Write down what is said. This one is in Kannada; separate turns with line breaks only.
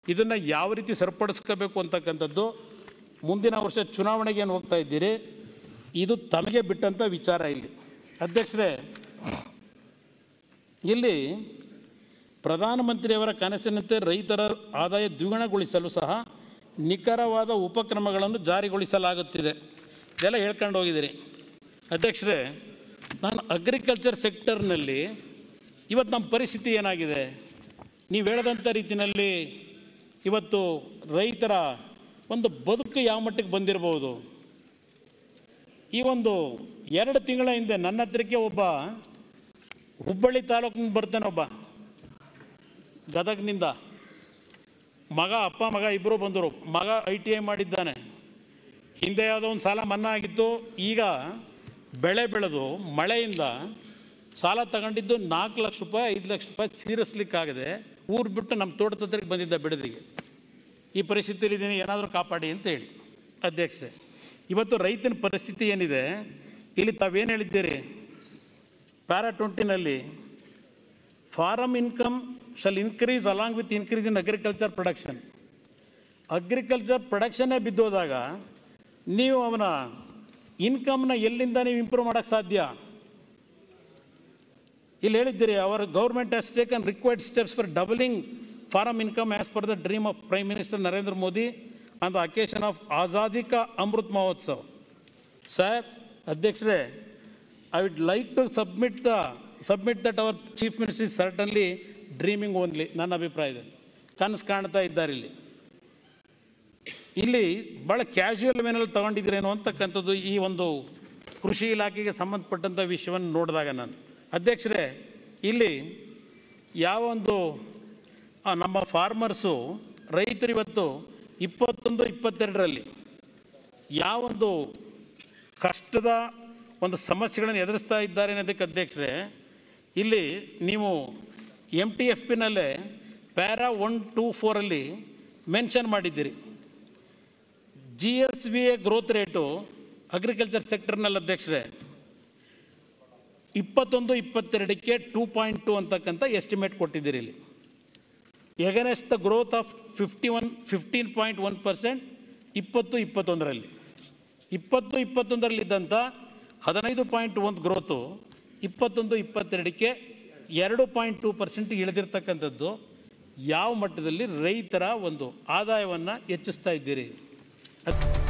ಇದನ್ನು ಯಾವ ರೀತಿ ಸರಿಪಡಿಸ್ಕೋಬೇಕು ಅಂತಕ್ಕಂಥದ್ದು ಮುಂದಿನ ವರ್ಷ ಚುನಾವಣೆಗೆ ಏನು ಹೋಗ್ತಾ ಇದ್ದೀರಿ ಇದು ತಮಗೆ ಬಿಟ್ಟಂಥ ವಿಚಾರ ಇಲ್ಲಿ ಅಧ್ಯಕ್ಷರೇ ಇಲ್ಲಿ ಪ್ರಧಾನಮಂತ್ರಿಯವರ ಕನಸಿನಂತೆ ರೈತರ ಆದಾಯ ದ್ವಿಗುಣಗೊಳಿಸಲು ಸಹ ನಿಖರವಾದ ಉಪಕ್ರಮಗಳನ್ನು ಜಾರಿಗೊಳಿಸಲಾಗುತ್ತಿದೆ ಇದೆಲ್ಲ ಹೇಳ್ಕೊಂಡು ಹೋಗಿದ್ದೀರಿ ಅಧ್ಯಕ್ಷರೇ ನಾನು ಅಗ್ರಿಕಲ್ಚರ್ ಸೆಕ್ಟರ್ನಲ್ಲಿ ಇವತ್ತು ನಮ್ಮ ಪರಿಸ್ಥಿತಿ ಏನಾಗಿದೆ ನೀವು ಹೇಳಿದಂಥ ರೀತಿಯಲ್ಲಿ ಇವತ್ತು ರೈತರ ಒಂದು ಬದುಕು ಯಾವ ಮಟ್ಟಿಗೆ ಬಂದಿರಬಹುದು ಈ ಒಂದು ಎರಡು ತಿಂಗಳ ಹಿಂದೆ ನನ್ನ ಹತ್ರಕ್ಕೆ ಒಬ್ಬ ಹುಬ್ಬಳ್ಳಿ ತಾಲೂಕಿನಿಂದ ಬರ್ತಾನೆ ಒಬ್ಬ ಗದಗ್ನಿಂದ ಮಗ ಅಪ್ಪ ಮಗ ಇಬ್ಬರು ಬಂದರು ಮಗ ಐ ಟಿ ಐ ಮಾಡಿದ್ದಾನೆ ಹಿಂದೆ ಯಾವುದೋ ಒಂದು ಸಾಲ ಮನ್ನಾ ಆಗಿತ್ತು ಈಗ ಬೆಳೆ ಬೆಳೆದು ಮಳೆಯಿಂದ ಸಾಲ ತಗೊಂಡಿದ್ದು ನಾಲ್ಕು ಲಕ್ಷ ರೂಪಾಯಿ ಐದು ಲಕ್ಷ ರೂಪಾಯಿ ತೀರಿಸ್ಲಿಕ್ಕಾಗದೆ ಊರು ಬಿಟ್ಟು ನಮ್ಮ ತೋಟದ ಹತ್ರಕ್ಕೆ ಬಂದಿದ್ದ ಬಿಡದಿಗೆ ಈ ಪರಿಸ್ಥಿತಿಯಲ್ಲಿ ಇದೀನಿ ಏನಾದರೂ ಕಾಪಾಡಿ ಅಂತ ಹೇಳಿ ಅಧ್ಯಕ್ಷರೇ ಇವತ್ತು ರೈತನ ಪರಿಸ್ಥಿತಿ ಏನಿದೆ ಇಲ್ಲಿ ತಾವೇನು ಹೇಳಿದ್ದೀರಿ ಪ್ಯಾರಾ ಟ್ವೆಂಟಿನಲ್ಲಿ farm income shall increase along with increase in agriculture production agriculture ಪ್ರೊಡಕ್ಷನ್ನೇ ಬಿದ್ದೋದಾಗ ನೀವು ಅವನ ಇನ್ಕಮ್ನ ಎಲ್ಲಿಂದ ನೀವು ಇಂಪ್ರೂವ್ ಮಾಡೋಕ್ಕೆ ಸಾಧ್ಯ ಇಲ್ಲಿ ಹೇಳಿದ್ದೀರಿ our government has taken required steps for doubling farm income as per the dream of prime minister Narendra Modi on the occasion of Azadi ka Amrit Mahotsav sir ಅಧ್ಯಕ್ಷರೇ I would like to submit the submit that our chief minister is certainly dreaming only ನನ್ನ ಅಭಿಪ್ರಾಯದಲ್ಲಿ ಕನಸು ಕಾಣ್ತಾ ಇದ್ದಾರೆ ಇಲ್ಲಿ ಇಲ್ಲಿ ಭಾಳ ಕ್ಯಾಶುಯಲ್ ವೇನಲ್ಲಿ ತಗೊಂಡಿದ್ದೀರೇನೋ ಅಂತಕ್ಕಂಥದ್ದು ಈ ಒಂದು ಕೃಷಿ ಇಲಾಖೆಗೆ ಸಂಬಂಧಪಟ್ಟಂಥ ವಿಷಯವನ್ನು ನೋಡಿದಾಗ ನಾನು ಅಧ್ಯಕ್ಷರೇ ಇಲ್ಲಿ ಯಾವ ಒಂದು ಆ, ನಮ್ಮ ಫಾರ್ಮರ್ಸು ರೈತರು ಇವತ್ತು ಇಪ್ಪತ್ತೊಂದು ಇಪ್ಪತ್ತೆರಡರಲ್ಲಿ ಯಾವೊಂದು ಕಷ್ಟದ ಒಂದು ಸಮಸ್ಯೆಗಳನ್ನು ಎದುರಿಸ್ತಾ ಇದ್ದಾರೆ ಅನ್ನೋದಕ್ಕೆ ಅಧ್ಯಕ್ಷರೇ ಇಲ್ಲಿ ನೀವು ಎಮ್ ಟಿ ಎಫ್ ಪಿನಲ್ಲೇ ಪ್ಯಾರಾ ಒನ್ ಟೂ ಫೋರಲ್ಲಿ ಮೆನ್ಷನ್ ಮಾಡಿದ್ದೀರಿ G S V A growth rate agriculture ಸೆಕ್ಟರ್ನಲ್ಲಿ ಅಧ್ಯಕ್ಷರೇ ಇಪ್ಪತ್ತೊಂದು ಇಪ್ಪತ್ತೆರಡಕ್ಕೆ ಟೂ ಪಾಯಿಂಟ್ ಟು ಅಂತಕ್ಕಂಥ ಎಸ್ಟಿಮೇಟ್ ಕೊಟ್ಟಿದ್ದೀರಿ ಇಲ್ಲಿ against the growth of fifty one fifteen point one percent ಇಪ್ಪತ್ತು ಇಪ್ಪತ್ತೊಂದರಲ್ಲಿ ಇಪ್ಪತ್ತು ಇಪ್ಪತ್ತೊಂದರಲ್ಲಿದ್ದಂಥ ಹದಿನೈದು ಪಾಯಿಂಟ್ ಒಂದು ಗ್ರೋತು ಇಪ್ಪತ್ತೊಂದು ಇಪ್ಪತ್ತೆರಡಕ್ಕೆ ಎರಡು ಪಾಯಿಂಟ್ ಟೂ ಪರ್ಸೆಂಟ್ ಇಳಿದಿರ್ತಕ್ಕಂಥದ್ದು ಯಾವ ಮಟ್ಟದಲ್ಲಿ ರೈತರ ಒಂದು ಆದಾಯವನ್ನು ಹೆಚ್ಚಿಸ್ತಾ ಇದ್ದೀರಿ ಅದ್-